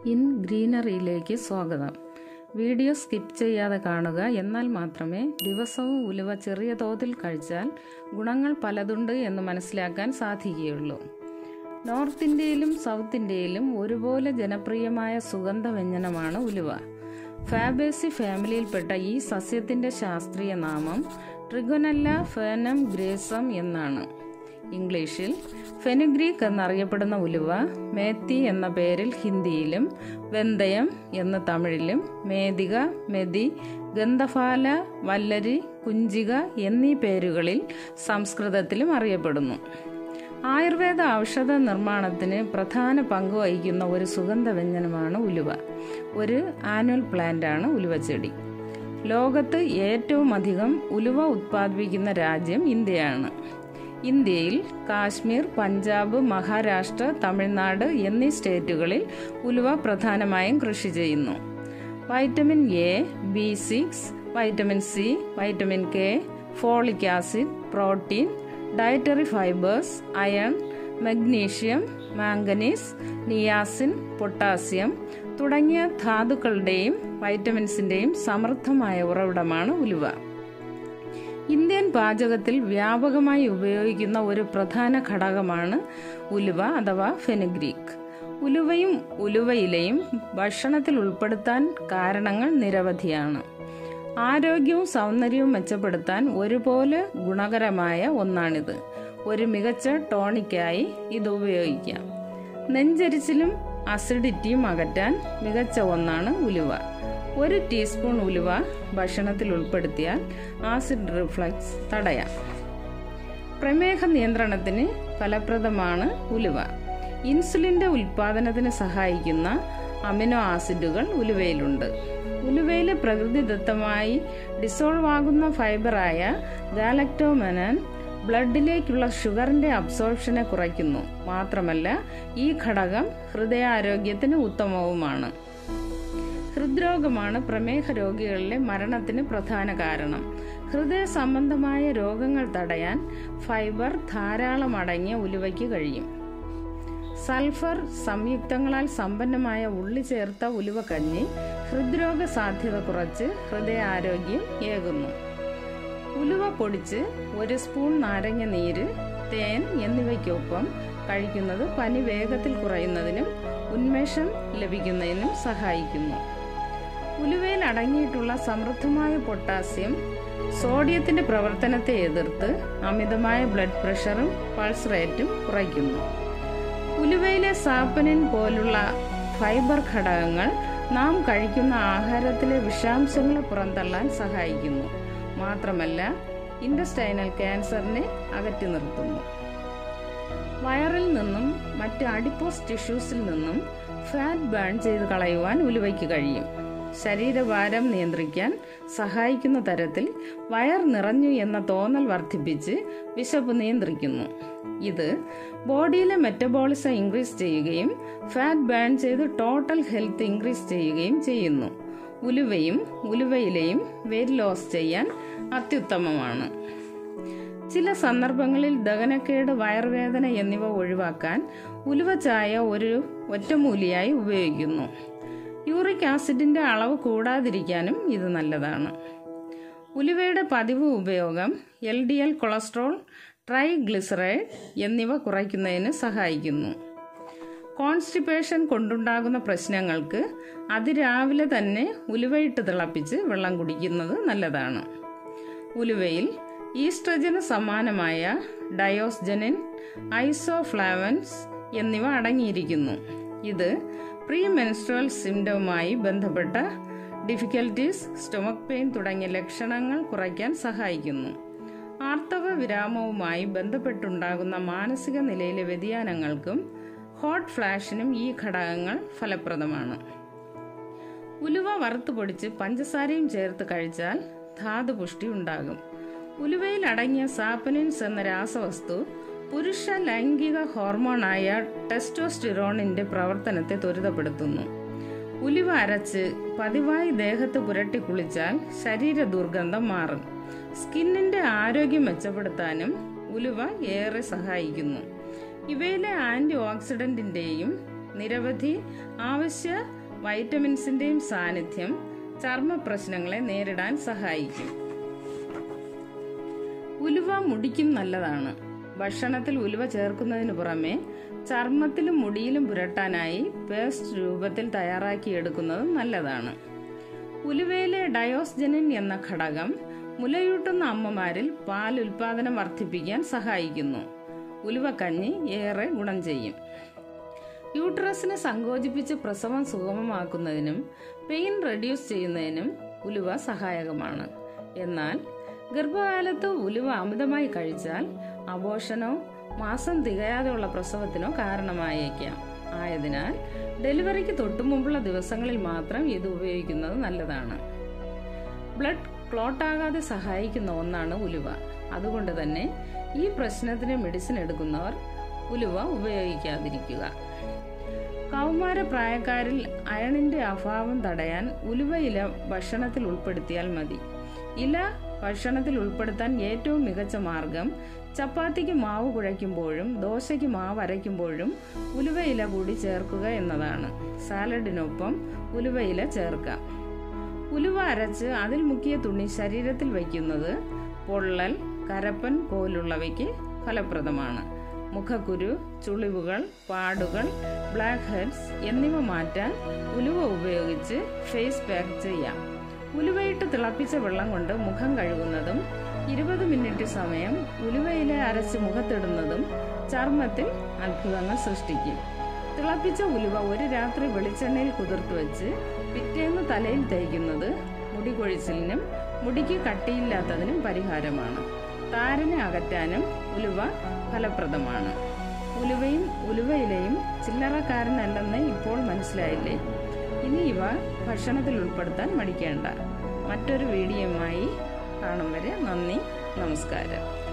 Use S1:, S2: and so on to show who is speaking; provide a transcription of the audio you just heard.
S1: in ഗ്രീനറിയിലേക്ക് സ്വാഗതം video skip ചെയ്യാതെ കാണുക എന്നാൽ മാത്രമേ ദിവസവും ഉലുവ ചെറിയ തോതിൽ കഴിച്ചാൽ ഗുണങ്ങൾ പലതുണ്ട് എന്ന് മനസ്സിലാക്കാൻ സാധിക്കുകയുള്ളൂ നോർത്ത് ഇന്ത്യയിലും സൗത്ത് ഇന്ത്യയിലും ഒരുപോലെ ജനപ്രിയമായ സുഗന്ധ വ്യഞ്ജനമാണ് ഉലുവ ഫാബേസി ഫാമിലിയിൽപ്പെട്ട ഈ സസ്യത്തിന്റെ ശാസ്ത്രീയ നാമം ട്രിഗൊനല്ല ഫേനം ഗ്രേസം എന്നാണ് ഇംഗ്ലീഷിൽ ഫെനുഗ്രീക്ക് എന്നറിയപ്പെടുന്ന ഉലുവ മേത്തി എന്ന പേരിൽ ഹിന്ദിയിലും വെന്തയം എന്ന് തമിഴിലും മേദിക മെതി ഗന്ധഫാല വല്ലരി കുഞ്ചിക എന്നീ പേരുകളിൽ സംസ്കൃതത്തിലും അറിയപ്പെടുന്നു ആയുർവേദ ഔഷധ നിർമ്മാണത്തിന് പ്രധാന പങ്ക് വഹിക്കുന്ന ഒരു സുഗന്ധ വ്യഞ്ജനമാണ് ഉലുവ ഒരു ആനുവൽ പ്ലാന്റ് ആണ് ഉലുവച്ചെടി ലോകത്ത് ഏറ്റവും അധികം ഉലുവ ഉത്പാദിപ്പിക്കുന്ന രാജ്യം ഇന്ത്യയാണ് ഇന്ത്യയിൽ കാശ്മീർ പഞ്ചാബ് മഹാരാഷ്ട്ര തമിഴ്നാട് എന്നീ സ്റ്റേറ്റുകളിൽ ഉലുവ പ്രധാനമായും കൃഷി ചെയ്യുന്നു vitamin A B six vitamin C vitamin K folic acid protein dietary fibres iron magnesium manganese niacin potassium തുടങ്ങിയ ധാതുക്കളുടെയും വൈറ്റമിൻസിന്റെയും സമൃദ്ധമായ ഉറവിടമാണ് ഉലുവ ഇന്ത്യൻ പാചകത്തിൽ വ്യാപകമായി ഉപയോഗിക്കുന്ന ഒരു പ്രധാന ഘടകമാണ് ഉലുവ അഥവാ ഫെനുഗ്രീക്ക് ഉലുവയും ഉലുവയിലയും ഭക്ഷണത്തിൽ ഉൾപ്പെടുത്താൻ കാരണങ്ങൾ നിരവധിയാണ് ആരോഗ്യവും സൗന്ദര്യവും മെച്ചപ്പെടുത്താൻ ഒരുപോലെ ഗുണകരമായ ഒന്നാണിത് ഒരു മികച്ച ടോണിക്കായി ഇത് ഉപയോഗിക്കാം നെഞ്ചരിച്ചിലും അസിഡിറ്റിയും അകറ്റാൻ മികച്ച ഒന്നാണ് ഉലുവ ഒരു ടീസ്പൂൺ ഉലുവ ഭക്ഷണത്തിൽ ഉൾപ്പെടുത്തിയാൽ ആസിഡ് റിഫ്ലക്സ് തടയാം പ്രമേഹ നിയന്ത്രണത്തിന് ഫലപ്രദമാണ് ഉലുവ ഇൻസുലിന്റെ ഉൽപാദനത്തിന് സഹായിക്കുന്ന അമിനോ ആസിഡുകൾ ഉലുവയിലുണ്ട് ഉലുവയിലെ പ്രകൃതിദത്തമായി ഡിസോൾവ് ആകുന്ന ഫൈബറായ ഗാലക്ടോമനൻ ബ്ലഡിലേക്കുള്ള ഷുഗറിന്റെ അബ്സോർപ്ഷനെ കുറയ്ക്കുന്നു മാത്രമല്ല ഈ ഘടകം ഹൃദയാരോഗ്യത്തിന് ഉത്തമവുമാണ് ഹൃദ്രോഗമാണ് പ്രമേഹ രോഗികളിലെ മരണത്തിന് പ്രധാന കാരണം ഹൃദയ സംബന്ധമായ രോഗങ്ങൾ തടയാൻ ഫൈബർ ധാരാളം അടങ്ങിയ ഉലുവയ്ക്ക് കഴിയും സൾഫർ സംയുക്തങ്ങളാൽ സമ്പന്നമായ ഉള്ളി ചേർത്ത ഉലുവക്കഞ്ഞി ഹൃദ്രോഗ സാധ്യത കുറച്ച് ഹൃദയാരോഗ്യം ഏകുന്നു ഉലുവ പൊടിച്ച് ഒരു സ്പൂൺ നാരങ്ങ നീര് തേൻ എന്നിവയ്ക്കൊപ്പം കഴിക്കുന്നത് പനി വേഗത്തിൽ കുറയുന്നതിനും ഉന്മേഷം ലഭിക്കുന്നതിനും സഹായിക്കുന്നു ഉലുവയിൽ അടങ്ങിയിട്ടുള്ള സമൃദ്ധമായ പൊട്ടാസ്യം സോഡിയത്തിന്റെ പ്രവർത്തനത്തെ എതിർത്ത് അമിതമായ ബ്ലഡ് പ്രഷറും പൾസ് റേറ്റും കുറയ്ക്കുന്നു ഉലുവയിലെ സാപ്പനിൻ പോലുള്ള ഫൈബർ ഘടകങ്ങൾ നാം കഴിക്കുന്ന ആഹാരത്തിലെ വിഷാംശങ്ങളെ പുറന്തള്ളാൻ സഹായിക്കുന്നു മാത്രമല്ല ഇൻഡസ്റ്റൈനൽ ക്യാൻസറിനെ അകറ്റി നിർത്തുന്നു വയറിൽ നിന്നും മറ്റ് അഡിപ്പോസ് ടിഷ്യൂസിൽ നിന്നും ഫാറ്റ് ബേൺ ചെയ്ത് കളയുവാൻ ഉലുവയ്ക്ക് കഴിയും ശരീരഭാരം നിയന്ത്രിക്കാൻ സഹായിക്കുന്ന തരത്തിൽ വയർ നിറഞ്ഞു എന്ന തോന്നൽ വർദ്ധിപ്പിച്ച് വിശപ്പ് നിയന്ത്രിക്കുന്നു ഇത് ബോഡിയിലെ മെറ്റബോളിസം ഇൻക്രീസ് ചെയ്യുകയും ഫാറ്റ് ബേൺ ചെയ്ത് ടോട്ടൽ ഹെൽത്ത് ഇൻക്രീസ് ചെയ്യുകയും ചെയ്യുന്നു ഉലുവയും ഉലുവയിലെയും വെയിറ്റ് ലോസ് ചെയ്യാൻ അത്യുത്തമമാണ് ചില സന്ദർഭങ്ങളിൽ ദഹനക്കേട് വയറുവേദന എന്നിവ ഒഴിവാക്കാൻ ഉലുവ ചായ ഒരു ഒറ്റമൂലിയായി ഉപയോഗിക്കുന്നു യൂറിക് ആസിഡിന്റെ അളവ് കൂടാതിരിക്കാനും ഇത് നല്ലതാണ് ഉലുവയുടെ പതിവ് ഉപയോഗം L D L cholesterol triglyceride എന്നിവ കുറയ്ക്കുന്നതിന് സഹായിക്കുന്നു കോൺസ്റ്റിപ്പേഷൻ കൊണ്ടുണ്ടാകുന്ന പ്രശ്നങ്ങൾക്ക് അതിരാവിലെ തന്നെ ഉലുവയിട്ട് തിളപ്പിച്ച് വെള്ളം കുടിക്കുന്നത് നല്ലതാണ് ഉലുവയിൽ ഈസ്ട്രജന് സമാനമായ ഡയോസ്ജനിൻ ഐസോഫ്ലാവൻസ് എന്നിവ അടങ്ങിയിരിക്കുന്നു ഇത് പ്രീ മെൻസ്ട്രൽ സിംറ്റവുമായി ബന്ധപ്പെട്ട ഡിഫിക്കൽറ്റീസ് സ്റ്റൊമക് പെയിൻ തുടങ്ങിയ ലക്ഷണങ്ങൾ കുറയ്ക്കാൻ സഹായിക്കുന്നു ആർത്തവ വിരാമവുമായി ബന്ധപ്പെട്ടുണ്ടാകുന്ന മാനസിക നിലയിലെ വ്യതിയാനങ്ങൾക്കും ഹോട്ട് ഫ്ലാഷിനും ഈ ഘടകങ്ങൾ ഫലപ്രദമാണ് ഉലുവ വറുത്തു പൊടിച്ച് പഞ്ചസാരയും ചേർത്ത് കഴിച്ചാൽ ധാതുപുഷ്ടി ഉണ്ടാകും ഉലുവയിൽ അടങ്ങിയ സാപ്പനിൻസ് എന്ന രാസവസ്തു പുരുഷ ലൈംഗിക ഹോർമോണായ ടെസ്റ്റോസ്റ്റിറോണിന്റെ പ്രവർത്തനത്തെ ത്വരിതപ്പെടുത്തുന്നു ഉലുവ അരച്ച് പതിവായി ദേഹത്ത് പുരട്ടി കുളിച്ചാൽ ശരീര ദുർഗന്ധം മാറും സ്കിന്നിന്റെ ആരോഗ്യം മെച്ചപ്പെടുത്താനും ഉലുവ ഏറെ സഹായിക്കുന്നു ഇവയിലെ ആന്റി ഓക്സിഡന്റിന്റെയും നിരവധി ആവശ്യ വൈറ്റമിൻസിന്റെയും സാന്നിധ്യം ചർമ്മ പ്രശ്നങ്ങളെ നേരിടാൻ സഹായിക്കും ഉലുവ മുടിക്കും നല്ലതാണ് ഭക്ഷണത്തിൽ ഉലുവ ചേർക്കുന്നതിന് പുറമെ ചർമ്മത്തിലും മുടിയിലും പുരട്ടാനായി പേസ്റ്റ് രൂപത്തിൽ തയ്യാറാക്കിയെടുക്കുന്നതും നല്ലതാണ് ഉലുവയിലെ ഡയോസ്ജനിൻ എന്ന ഘടകം മുലയൂട്ടുന്ന അമ്മമാരിൽ പാൽ ഉൽപാദനം വർദ്ധിപ്പിക്കാൻ സഹായിക്കുന്നു ഉലുവക്കഞ്ഞി ഏറെ ഗുണം ചെയ്യും യൂട്രസിനെ സങ്കോചിപ്പിച്ച് പ്രസവം സുഗമമാക്കുന്നതിനും പെയിൻ റെഡ്യൂസ് ചെയ്യുന്നതിനും ഉലുവ സഹായകമാണ് എന്നാൽ ഗർഭകാലത്ത് ഉലുവ അമിതമായി കഴിച്ചാൽ അബോഷനോ മാസം തികയാതെയുള്ള പ്രസവത്തിനോ കാരണമായേക്കാം ആയതിനാൽ ഡെലിവറിക്ക് തൊട്ടുമുമ്പുള്ള ദിവസങ്ങളിൽ മാത്രം ഇത് ഉപയോഗിക്കുന്നത് നല്ലതാണ് ബ്ലഡ് ക്ലോട്ടാകാതെ സഹായിക്കുന്ന ഒന്നാണ് ഉലുവ അതുകൊണ്ട് തന്നെ ഈ പ്രശ്നത്തിന് മെഡിസിൻ എടുക്കുന്നവർ ഉലുവ ഉപയോഗിക്കാതിരിക്കുക കൗമാര പ്രായക്കാരിൽ അയണിന്റെ അഭാവം തടയാൻ ഉലുവ ഇല ഭക്ഷണത്തിൽ ഉൾപ്പെടുത്തിയാൽ മതി ഇല ഭക്ഷണത്തിൽ ഉൾപ്പെടുത്താൻ ഏറ്റവും മികച്ച മാർഗം ചപ്പാത്തിക്ക് മാവ് കുഴയ്ക്കുമ്പോഴും ദോശയ്ക്ക് മാവ് അരയ്ക്കുമ്പോഴും ഉലുവ ഇല കൂടി ചേർക്കുക എന്നതാണ് സാലഡിനൊപ്പം ഉലുവ ഇല ചേർക്കാം ഉലുവ അരച്ച് അതിൽ മുക്കിയ തുണി ശരീരത്തിൽ വയ്ക്കുന്നത് പൊള്ളൽ കരപ്പൻ പോലുള്ളവയ്ക്ക് ഫലപ്രദമാണ് മുഖക്കുരു ചുളിവുകൾ പാടുകൾ ബ്ലാക്ക് ഹെഡ്സ് എന്നിവ മാറ്റാൻ ഉലുവ ഉപയോഗിച്ച് ഫേസ് പാക്ക് ചെയ്യാം ഉലുവയിട്ട് തിളപ്പിച്ച വെള്ളം കൊണ്ട് മുഖം കഴുകുന്നതും ഇരുപത് മിനിറ്റ് സമയം ഉലുവയില അരച്ച് മുഖത്തിടുന്നതും ചർമ്മത്തിൽ അത്ഭുതങ്ങൾ സൃഷ്ടിക്കും തിളപ്പിച്ച ഉലുവ ഒരു രാത്രി വെളിച്ചെണ്ണയിൽ കുതിർത്ത് വെച്ച് പിറ്റേന്ന് തലയിൽ തേക്കുന്നത് മുടി കൊഴിച്ചിലിനും മുടിക്ക് കട്ടിയില്ലാത്തതിനും പരിഹാരമാണ് താരനെ അകറ്റാനും ഉലുവ ഫലപ്രദമാണ് ഉലുവയും ഉലുവയിലയും ചില്ലറക്കാരനല്ലെന്ന് ഇപ്പോൾ മനസ്സിലായില്ലേ ഇനി ഇവ ഭക്ഷണത്തിൽ ഉൾപ്പെടുത്താൻ മടിക്കേണ്ട മറ്റൊരു വീഡിയോയുമായി കാണും വരെ നന്ദി നമസ്കാരം